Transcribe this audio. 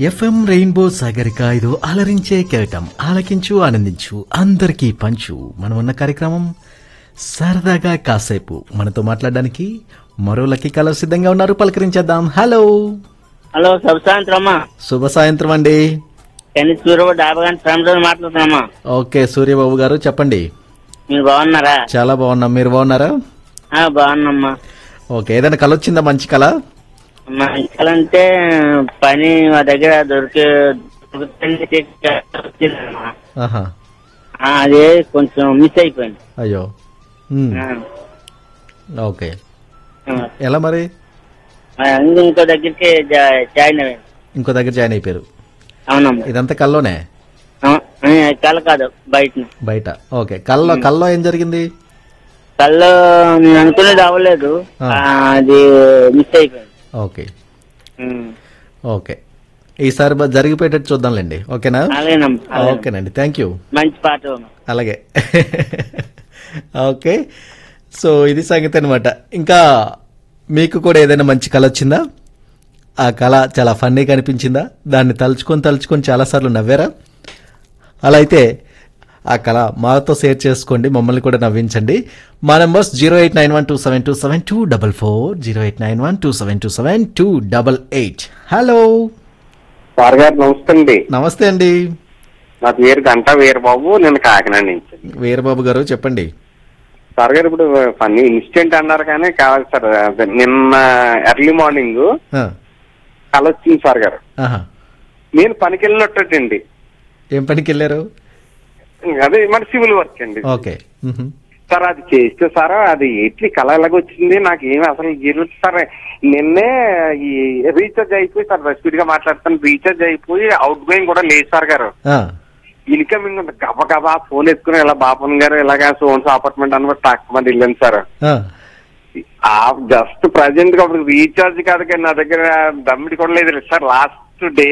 FM rainbow Sagarika ఇది అలరించే కేటం ఆలకించు ఆనందించు అందరికీ పంచు మనం ఉన్న కార్యక్రమం సరదాగా కాసేపు మనతో మాట్లాడడానికి మరో లక్కీ కలర్ సిద్ధంగా ఉన్నారు పలకరించేద్దాం హలో హలో శుభ సాయంత్రం అమ్మా శుభ సాయంత్రం అండి టెన్నిస్ సూర్యబాబు డాబా గంట ఫ్యామిలీ మాట్లాడుతున్నామ్మా ఓకే సూర్యబాబు గారు చెప్పండి మీరు బాగున్నారా చాలా బాగున్నాం మీరు బాగున్నారా ఆ, బాగున్నామ్మా ఓకే ఏదైనా కళ వచ్చిందా మంచి కళ మా ఇంట్లో పని మా దగ్గర దొరికే దొరుకుతుంది వచ్చిందమ్మా. ఆహా ఆ, అదే కొంచెం మిస్ అయిపోయింది అయ్యో ఉమ్, ఆ, ఓకే ఆ. ఎలా మరి ఆ, ఇంకో దగ్గరికి జా- జాయిన్ అయ్యాను ఇంకో దగ్గర జాయిన్ అయిపోయారు అవునమ్మా ఇదంతా కల్లోనే ఆ, ఆ, కళ్ళ కాదు బయట బయట ఓకే కల్లో కల్లో ఏం జరిగింది కళ్ళు నేను అనుకునేది అవ్వలేదు ఆ. ఆ, అది మిస్ అయిపోయింది ఓకే ఉమ్. ఓకే ఈసారి బ- జరిగిపోయేటట్టు చూద్దాంలేండి ఓకేనా అలాగేనమ్మా అలాగే. ఓకేనండి థ్యాంక్ యూ మంచి పాట అమ్మా. అలాగే ఓకే సో ఇది సంగతి అనమాట ఇంకా మీకు కూడా ఏదైనా మంచి కళ వచ్చిందా ఆ కళ చాలా ఫన్నీగా అనిపించిందా దాన్ని తలుచుకొని తలుచుకొని చాలాసార్లు నవ్వారా అలా అయితే ఆ కళ మాతో షేర్ చేసుకోండి మమ్మల్ని కూడా నవ్వించండి మా numbers zero eight nine one two seven two seven two double four zero eight nine one two seven two seven two double eight hello sir garu నమస్తే అండి నమస్తే అండి నా పేరు గంట వీరబాబు నేను కాకినాడ నుంచి వీరబాబు గారు చెప్పండి సార్ గారు ఇప్పుడు ఫన్నీ ఇన్సిడెంట్ అన్నారు కానీ కావాలి సార్ అదే నిన్న ఎర్లీ మార్నింగ్ ఆ, కల వచ్చింది సార్ గారు ఆహా. నేను పనికి వెళ్ళినట్టండి ఏం పనికి వెళ్ళారు అదే మన సివిల్ వర్క్ అండి ఓకే మ్హూ. సార్ అది చేస్తే సార్ అది ఎట్లి కళ ఎలాగొచ్చింది నాకు ఏమి అసలు జరుగుతుంది సార్ నిన్నే ఈ రీఛార్జ్ అయిపోయి సార్ స్పీడ్ గా మాట్లాడతాను రీఛార్జ్ అయిపోయి అవుట్ గోయింగ్ కూడా లేదు సార్ గారు ఆ, ఇన్కమింగ్ ఉంది గబ గబా ఫోన్ ఎత్తుకుని ఇలా బాపన్ గారు ఇలాగా సోన్స్ అపార్ట్మెంట్ అన్నమాట టాక్ మంది వెళ్ళాను సార్ ఆ. ఆ జస్ట్ ప్రజెంట్ గా అప్పుడు రీఛార్జ్ కాదు కానీ నా దగ్గర దమ్మిడి కూడా లేదు సార్ లాస్ట్ డే